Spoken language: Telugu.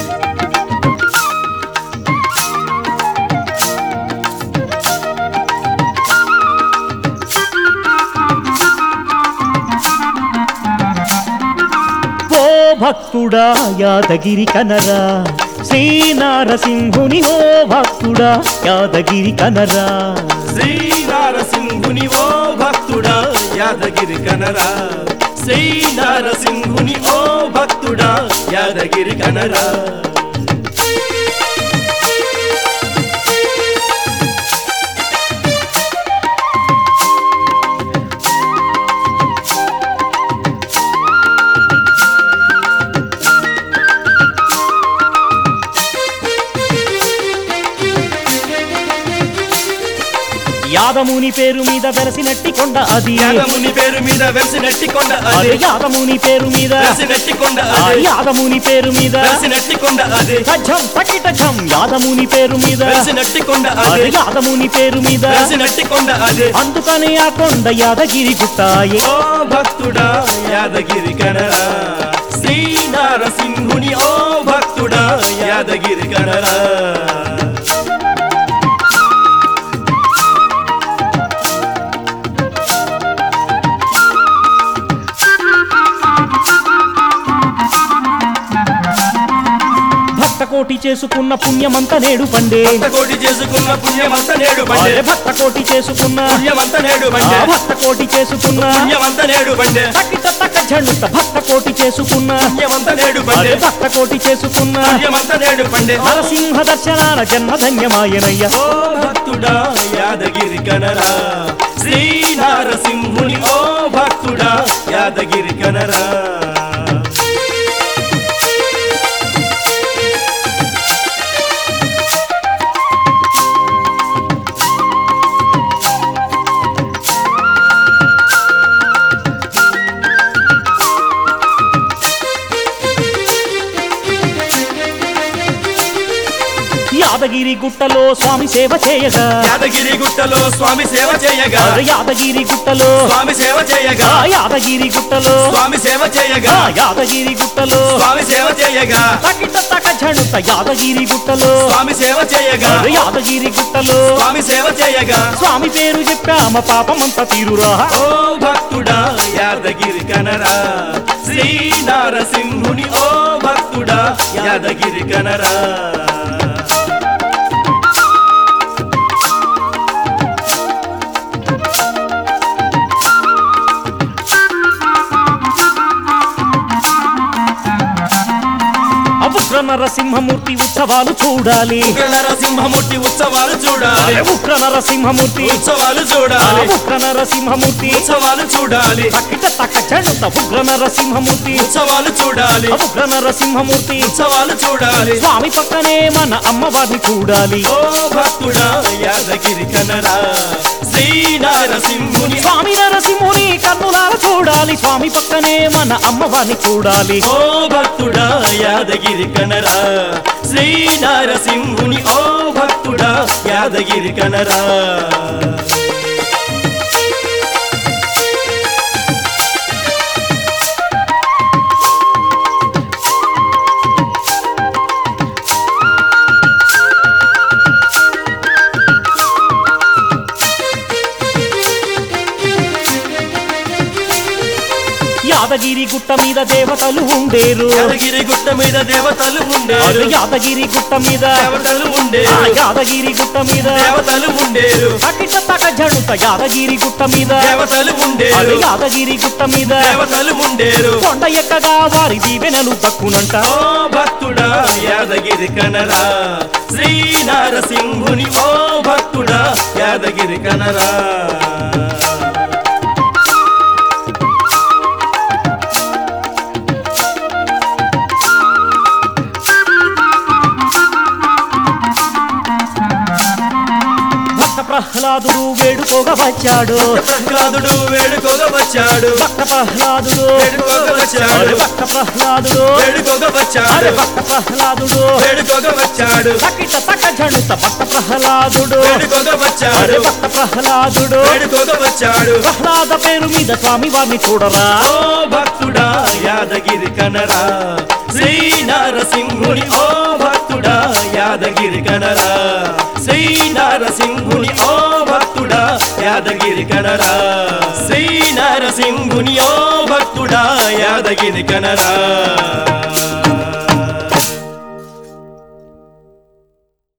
ఓ భక్తుడా యాదగిరి కనరా శ్రీ నారసింహుని ఓ భక్తుడా యాదగిరి కనరా శ్రీ నారసింహుని ఓ భక్తుడా యాదగిరి కనరా శ్రీ నారసింహుని ఓ భక్తుడా యాదగిరి కనరా యాదముని పేరు మీద వెలసినట్టి కొండ అది యాదముని పేరు మీద వెలిసినట్టి కొండ అదే అదే యాదముని పేరు మీద వెలిసినట్టి కొండ ఆ అదే యాదముని పేరు మీద వెలిసినట్టి కొండ అదే సజ్జం పకిట ఝం యాదముని పేరు మీద వెలిసినట్టి కొండ అదే అదే యాదముని పేరు మీద వెలిసినట్టి కొండ అదే అందుకని ఆ కొండ యాదగిరి గుట్టాయే ఓ భక్తుడా యాదగిరి కనరా శ్రీ నారసింహుని ఓ భక్తుడా యాదగిరి కనరా భక్త కోటి చేసుకున్న పుణ్యమంత నేడు పండే కోటి చేసుకున్న పుణ్యమంత నేడు బండే అదే భక్త కోటి చేసుకున్న పుణ్యమంత నేడు ఆ బండే భక్త కోటి చేసుకున్న పుణ్యమంత నేడు బండే తక్కిట తక్క జండుత భక్త కోటి చేసుకున్న పుణ్యమంత నేడు అదే బండే భక్త కోటి చేసుకున్న పుణ్యమంత నేడు బండే నరసింహ దర్శనాన జన్మధన్యమాయనయ్య ఓ భక్తుడా యాదగిరి కనరా శ్రీ నారసింహుని ఓ భక్తుడా యాదగిరి కనరా యాదగిరి గుట్టలో స్వామి సేవ చేయగా యాదగిరి గుట్టలో స్వామి సేవ చేయగా అరే యాదగిరి గుట్టలో స్వామి సేవ చేయగా ఆ యాదగిరి గుట్టలో స్వామి సేవ చేయగా ఆ యాదగిరి గుట్టలో స్వామి సేవ చేయగా తకిట తక జండుత యాదగిరి గుట్టలో స్వామి సేవ చేయగా అరే యాదగిరి గుట్టలో స్వామి సేవ చేయగా స్వామి పేరు చెప్పామ పాపమంత తీరురా ఓ భక్తుడా యాదగిరి కనరా శ్రీ నారసింహుని ఓ భక్తుడా యాదగిరి కనరా ఉగ్ర నరసింహమూర్తి ఉత్సవాలు చూడాలి ఉగ్ర నరసింహమూర్తి ఉత్సవాలు చూడాలి అరే ఉగ్ర నరసింహమూర్తి ఉత్సవాలు ఆ చూడాలి ఉగ్ర నరసింహమూర్తి ఉత్సవాలు చూడాలి తక్కిట తక్క జండుత ఉగ్ర నరసింహమూర్తి ఉత్సవాలు చూడాలి ఆ ఉగ్ర నరసింహమూర్తి ఉత్సవాలు చూడాలి స్వామి పక్కనే మన అమ్మవారిని చూడాలి ఓ భక్తుడా యాదగిరి కనరా శ్రీ నారసింహుని స్వామి నరసింహుని కన్నులార చూడాలి స్వామి పక్కనే మన అమ్మవారిని చూడాలి ఓ భక్తుడా యాదగిరి కనరా శ్రీ నారసింహుని ఓ భక్తుడా యాదగిరి కనరా యాదగిరి గుట్ట మీద దేవతలు ఉండేరు యాదగిరి గుట్ట మీద దేవతలు అరే ఉండేరు యాదగిరి గుట్ట మీద దేవతలు ఆ ఉండేరు యాదగిరి గుట్ట మీద దేవతలు ఉండేరు అకిట తక జడుత యాదగిరి గుట్ట మీద దేవతలు అరే ఉండేరు యాదగిరి గుట్ట మీద దేవతలు ఉండేరు కొండ ఎక్కగా వారి దీవెనలు దక్కునంట ఓ భక్తుడా యాదగిరి కనరా శ్రీ నారసింహుని ఓ భక్తుడా యాదగిరి కనరా భక్త ప్రహ్లాదుడు వేడుకోగా వచ్చాడు ప్రహ్లాదుడు వేడుకోగా వచ్చాడు భక్త ప్రహ్లాదుడు వేడుకోగా వచ్చాడు అరే భక్త ప్రహ్లాదుడు వేడుకోగా అరే వచ్చాడు భక్త ప్రహ్లాదుడు వేడుకోగా వచ్చాడు తకిట తక జడుత భక్త ప్రహ్లాదుడు వేడుకోగా అరే వచ్చాడు భక్త ప్రహ్లాదుడు వేడుకోగా వచ్చాడు ప్రహ్లాద పేరు మీద స్వామి వారిని చూడరా ఓ భక్తుడా యాదగిరి కనరా శ్రీ నారసింహుని ఓ యాదగిరి కనరా శ్రీ నరసింహునియో భక్తుడా యాదగిరి కనరా